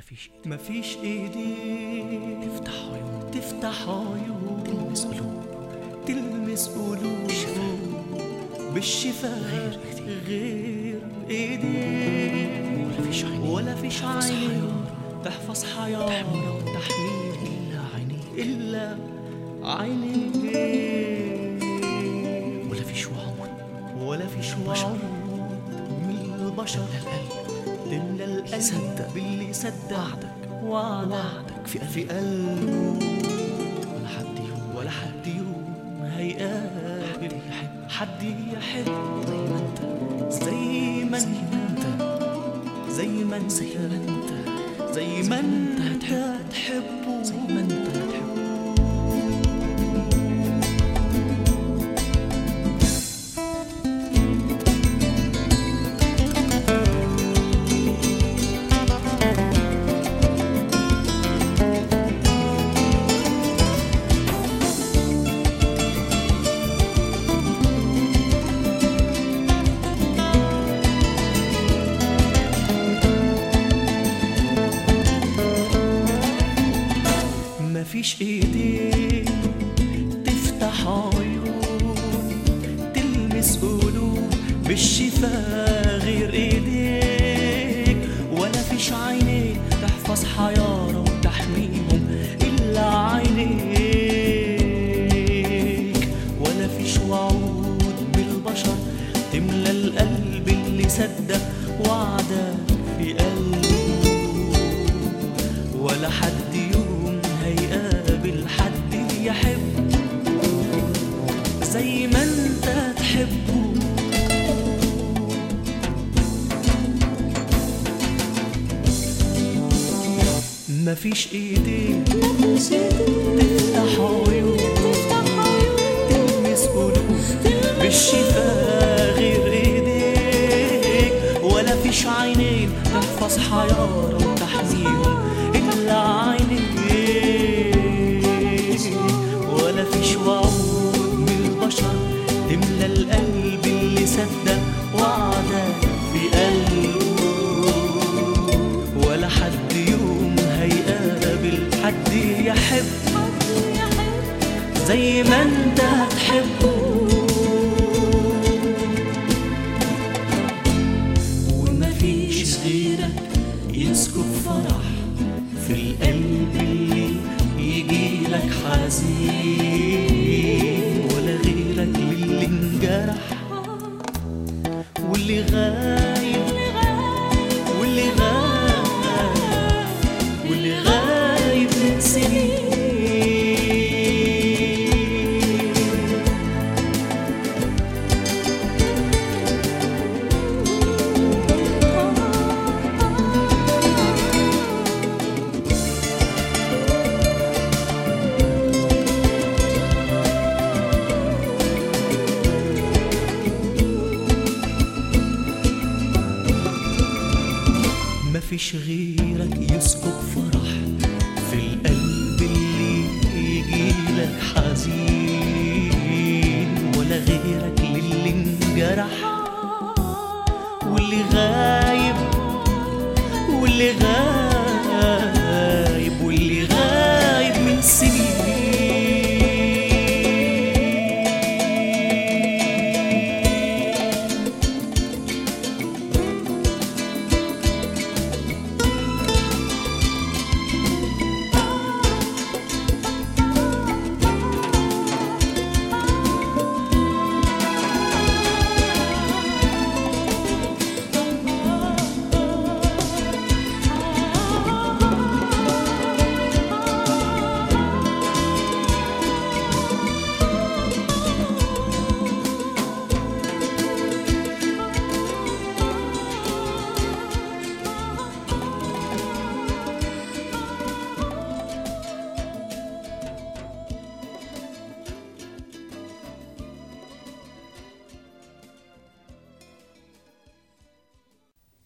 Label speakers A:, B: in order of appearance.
A: مفيش ايد
B: مفيش ايدين
A: تفتح عيون
B: تفتح عيون
A: تلمس قلوب
B: تلمس قلوب بالشفاء
A: غير إيدين.
B: غير ايدين
A: ولا فيش عينين
B: ولا فيش
A: تحفظ
B: عينين
A: حيارة
B: تحفظ حياة
A: تحميهم.
B: تحميهم
A: إلا عينيك
B: إلا عينيك
A: ولا فيش وعود
B: ولا فيش
A: بشر.
B: وعود من البشر
A: القلب
B: تملى القلب
A: صدق.
B: باللي صدق
A: وعدك
B: وعدك
A: وعدك في
B: في
A: قلبي
B: قلبه
A: ولا حد يوم
B: ولا حد يوم هيقابل
A: يحب
B: حد يحب
A: زي ما انت
B: زي ما
A: زي
B: انت
A: ما انت
B: زي ما انت
A: زي ما انت
B: زي ما
A: انت
B: انت
A: هتحب.
B: تحبه
A: زي ما انت هتحب
B: مفيش ايدين تفتح عيون تلمس قلوب بالشفاء غير ايديك ولا فيش عينين تحفظ حيارة وتحميهم إلا عينيك ولا فيش وعود بالبشر تملى القلب اللي صدق وعدك في قلبه ولا حد يوم هيقابل حد يحب زي ما انت تحبه مفيش ايدين تفتح عيون تلمس قلوب بالشفاء غير ايديك ولا فيش عينين تحفظ حيارة وتحميهم إلا عينيك ولا فيش وعود من البشر تملى القلب اللي صدق وعدك في قلبه ولا حد يوم هيقابل حد يحب زي ما انت هتحبه ومفيش غيرك يسكب فرح في القلب اللي يجيلك حزين ولا غيرك للي انجرح واللي غايب واللي غايب واللي غايب من سنين مفيش غيرك يسكب فرح في القلب اللي يجيلك حزين ولا غيرك للي انجرح واللي غايب واللي غايب